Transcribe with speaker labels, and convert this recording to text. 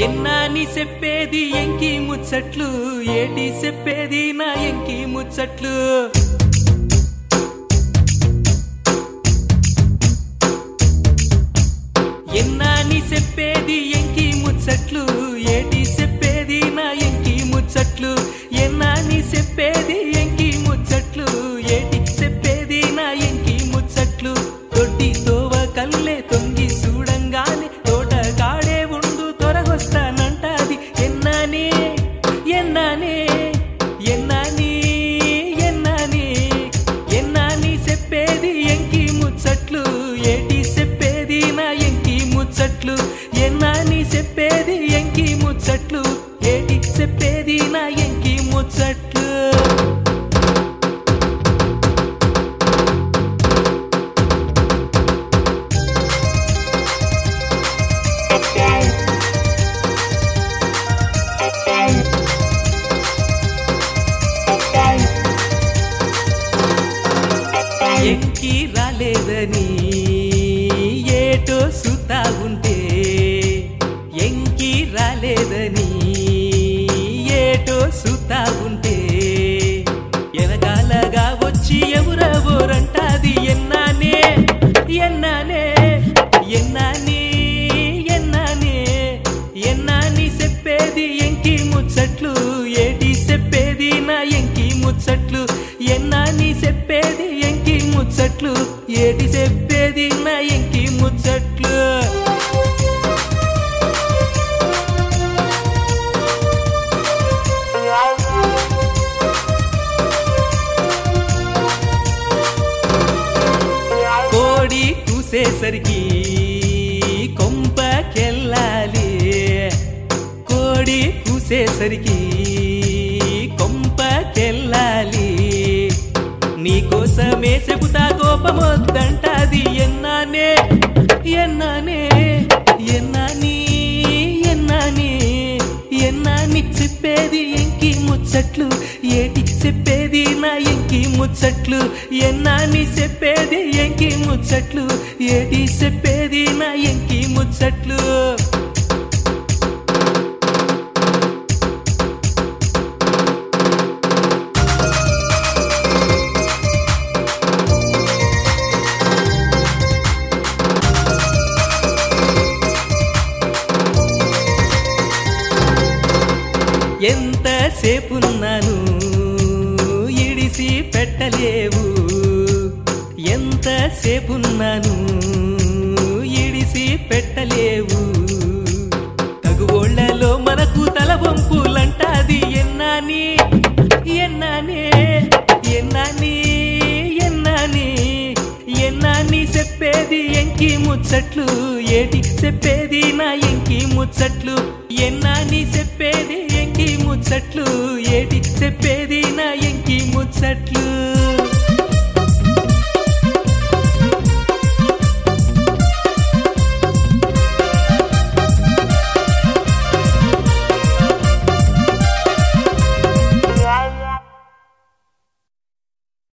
Speaker 1: ఎన్నాని చెప్పేది ఎంకి ముచ్చట్లు ఏటి చెప్పేది నా ఎంకి ముచ్చట్లు ఎన్నాని చెప్పేది ఎంకి ముచ్చట్లు ఏటి చెప్పేది నా ఎంకి ముచ్చట్లు ఎన్నాని చెప్పేది ఎంకి ముచ్చట్లు ఏటి చెప్పేది నా ఎంకి ముచ్చట్లు దొడ్డి తోవ కల్లే తొంగి చూడంగానే తోట కాడే ఉండు తొరగొస్తానంటాది ఎన్నానే ఎన్నానే ఎన్నాని ఎన్నాని ఎన్నాని చెప్పేది ఎంకి ముచ్చట్లు ఏటి చెప్పేది నా ఎంకి ముచ్చట్లు ఎన్నాని చెప్పేది ఎంకి ముచ్చట్లు ఏటి చెప్పేది నా ఎంకి ముచ్చట్లు ఎంకి రాలేదని ఏటో సుతా ఉంటే ఎంకి రాలేదని ఏటో సుతా ఉంటే ఎనగాలగా వచ్చి ఎవరెవరంటాది ఎన్నానే ఎన్నానే ఎన్నాని ఎన్నానే ఎన్నాని చెప్పేది ఎంకి ముచ్చట్లు ఏటి చెప్పేది నా ఎంకి ముచ్చట్లు ఎన్నాని చెప్పేది ఎంకి ముచ్చట్లు ఏటి చెప్పేది నా ఎంకి ముచ్చట్లు కోడి కూసేసరికి కొంపకెళ్ళాలి కోడి కూసేసరికి కొంపకెళ్ళాలి నీకోసమే చెబుతా కోపమొద్దంటాది ఎన్నానే ఎన్నానే ఎన్నాని ఎన్నాని ఎన్నాని చెప్పేది ఎంకి ముచ్చట్లు ఏటి చెప్పేది నా ఎంకి ముచ్చట్లు ఎన్నాని చెప్పేది ఎంకి ముచ్చట్లు ఏటి చెప్పేది నా ఎంకి ముచ్చట్లు ఎంతసేపున్నాను ఇడిసి పెట్టలేవు ఎంతసేపున్నాను ఇడిసి పెట్టలేవు తగువోళ్లలో మనకు తల వంపులంటాది ఎన్నాని ఎన్నానే ఎన్నాని ఎన్నాని ఎన్నాని చెప్పేది ఎంకి ముచ్చట్లు ఏటి చెప్పేది నా ఎంకి ముచ్చట్లు ఎన్నాని చెప్పేది ఎంకి ముచ్చట్లు ఏటి చెప్పేది నా ఎంకి ముచ్చట్లు